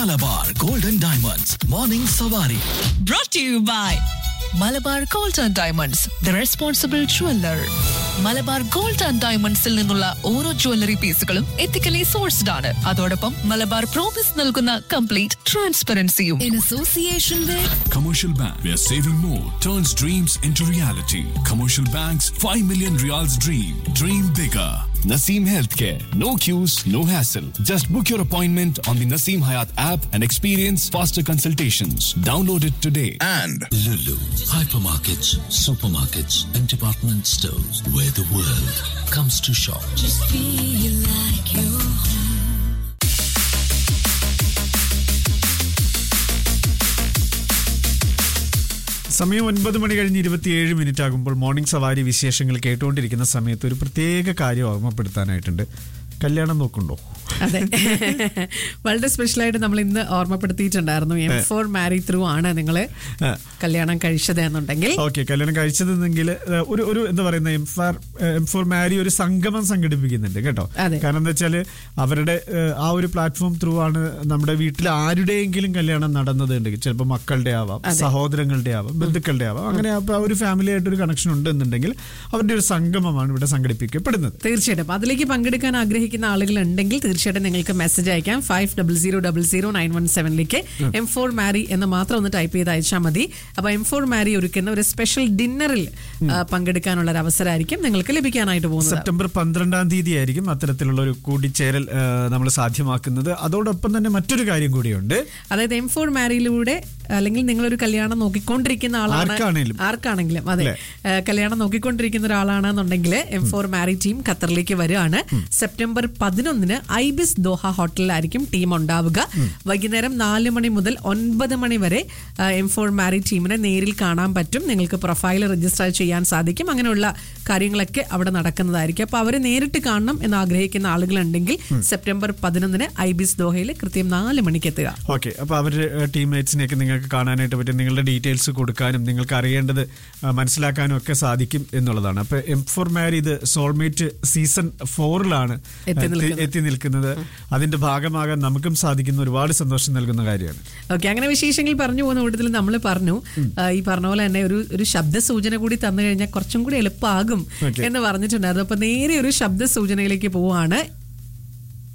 Malabar golden diamonds morning സവാരി brought to you by Malabar gold and diamonds the responsible jeweller Malabar gold and ഡയമണ്ട്സിൽ നിന്നുള്ള ഓരോ jewellery പീസുകളും ethically sourced ആണ് അതോടൊപ്പം മലബാർ പ്രോമിസ് നൽകുന്ന കംപ്ലീറ്റ് ട്രാൻസ്പെറൻസിയും in association with Commercial Bank, where saving more turns dreams into reality. Commercial Bank's 5 million reals dream. Dream bigger. Naseem Healthcare. No queues, no hassle. Just book your appointment on the Naseem Hayat app and experience faster consultations. Download it today. and Lulu, hypermarkets, supermarkets, and department stores where the world comes to shop. സമയം ഒൻപത് മണി കഴിഞ്ഞ് ഇരുപത്തിയേഴ് minute ആകുമ്പോൾ morning സവാരി വിശേഷങ്ങൾ കേട്ടുകൊണ്ടിരിക്കുന്ന സമയത്ത് ഒരു പ്രത്യേക കാര്യം ഓർമ്മപ്പെടുത്താനായിട്ടുണ്ട് കല്യാണം നോക്കുന്നുണ്ടോ അതെ വളരെ സ്പെഷ്യലായിട്ട് നമ്മൾ ഇന്ന് ഓർമ്മപ്പെടുത്തിയിട്ടുണ്ടായിരുന്നു എം ഫോർ മാരി ത്രൂ ആണ് നിങ്ങൾ ആ. കല്യാണം കഴിച്ചത് എന്നുണ്ടെങ്കിൽ ഓക്കെ കല്യാണം കഴിച്ചതെന്നെങ്കിൽ ഏഹ്, ഒരു ഒരു എന്താ പറയുന്ന M four M four marry ഒരു സംഗമം സംഘടിപ്പിക്കുന്നുണ്ട് കേട്ടോ അതെ. കാരണം എന്താ വെച്ചാല് അവരുടെ ഏഹ്, ആ ഒരു പ്ലാറ്റ്ഫോം ത്രൂ ആണ് നമ്മുടെ വീട്ടിൽ ആരുടെയെങ്കിലും കല്യാണം നടന്നത് ഉണ്ടെങ്കിൽ ചിലപ്പോൾ മക്കളുടെ ആവാം സഹോദരങ്ങളുടെ ആവാം ബന്ധുക്കളുടെ ആവാം അങ്ങനെ അപ്പൊ ആ ഒരു ഫാമിലി ആയിട്ട് ഒരു കണക്ഷൻ ഉണ്ട് എന്നുണ്ടെങ്കിൽ അവരുടെ ഒരു സംഗമമാണ് ഇവിടെ സംഘടിപ്പിക്കപ്പെടുന്നത് തീർച്ചയായിട്ടും അതിലേക്ക് പങ്കെടുക്കാൻ ആഗ്രഹിക്കുന്ന ആളുകൾ ഉണ്ടെങ്കിൽ തീർച്ചയായിട്ടും നിങ്ങൾക്ക് മെസ്സേജ് അയക്കാം five double zero double zero nine one സെവനിലേക്ക് എം ഫോർ മാരി എന്ന് മാത്രം ഒന്ന് ടൈപ്പ് ചെയ്ത് അയച്ചാൽ മതി അപ്പൊ എം ഫോർ മാരി ഒരുക്കുന്ന ഒരു സ്പെഷ്യൽ ഡിന്നറിൽ ആ, പങ്കെടുക്കാനുള്ള ഒരു അവസരമായിരിക്കും നിങ്ങൾക്ക് ലഭിക്കാനായിട്ട് പോകുന്നത് സെപ്റ്റംബർ പന്ത്രണ്ടാം തീയതി ആയിരിക്കും അത്തരത്തിലുള്ള ഒരു കൂടിച്ചേരൽ നമ്മൾ സാധ്യമാക്കുന്നത് അതോടൊപ്പം തന്നെ മറ്റൊരു കാര്യം കൂടിയുണ്ട് അതായത് എം ഫോർ മാരിയിലൂടെ അല്ലെങ്കിൽ നിങ്ങളൊരു കല്യാണം നോക്കിക്കൊണ്ടിരിക്കുന്ന ആളാണ് ആർക്കാണേലും. ആർക്കാണെങ്കിലും അതെ അല്ലേ? ഏഹ് കല്യാണം നോക്കിക്കൊണ്ടിരിക്കുന്ന ഒരാളാണെന്നുണ്ടെങ്കിൽ എം ഫോർ മാരി ടീം ഖത്തറിലേക്ക് വരികയാണ് സെപ്റ്റംബർ പതിനൊന്നിന് ഐബിസ് ദോഹ ഹോട്ടലിലായിരിക്കും ടീം ഉണ്ടാവുക വൈകുന്നേരം നാല് മണി മുതൽ ഒൻപത് മണി വരെ എം ഫോർ മാരി ടീമിനെ നേരിൽ കാണാൻ പറ്റും നിങ്ങൾക്ക് പ്രൊഫൈൽ രജിസ്റ്റർ ചെയ്യാൻ സാധിക്കും അങ്ങനെയുള്ള കാര്യങ്ങളൊക്കെ അവിടെ നടക്കുന്നതായിരിക്കും അപ്പൊ അവരെ നേരിട്ട് കാണണം എന്ന് ആഗ്രഹിക്കുന്ന ആളുകളുണ്ടെങ്കിൽ സെപ്റ്റംബർ പതിനൊന്നിന് ഐബിസ് ദോഹയിൽ കൃത്യം നാല് മണിക്ക് എത്തുക ഓക്കെ അപ്പൊ അവരുടെ ടീംമേറ്റ്സിനെയൊക്കെ നിങ്ങൾക്ക് കാണാനായിട്ട് പറ്റും നിങ്ങളുടെ ഡീറ്റെയിൽസ് കൊടുക്കാനും നിങ്ങൾക്ക് അറിയേണ്ടത് ആ, മനസ്സിലാക്കാനും ഒക്കെ സാധിക്കും എന്നുള്ളതാണ് അപ്പൊ എം ഫോർ മാരി ഇത് സോൾമേറ്റ് സീസൺ ഫോറിലാണ് എത്തി നിൽക്കുന്നത്. എത്തി നിൽക്കുന്നത് അതിന്റെ ഭാഗമാകാൻ നമുക്കും സാധിക്കുന്ന ഒരുപാട് സന്തോഷം നൽകുന്ന കാര്യമാണ് ഓക്കെ അങ്ങനെ വിശേഷങ്ങൾ പറഞ്ഞു പോകുന്ന കൂട്ടത്തിൽ നമ്മൾ പറഞ്ഞു ആ, ഈ പറഞ്ഞ പോലെ തന്നെ ഒരു ഒരു ശബ്ദ സൂചന കൂടി തന്നു കഴിഞ്ഞാൽ കുറച്ചും കൂടി എളുപ്പമാകും Okay. എന്ന് പറഞ്ഞിട്ടുണ്ടായിരുന്നു അപ്പൊ നേരെ ഒരു ശബ്ദ സൂചനയിലേക്ക് പോവാണ്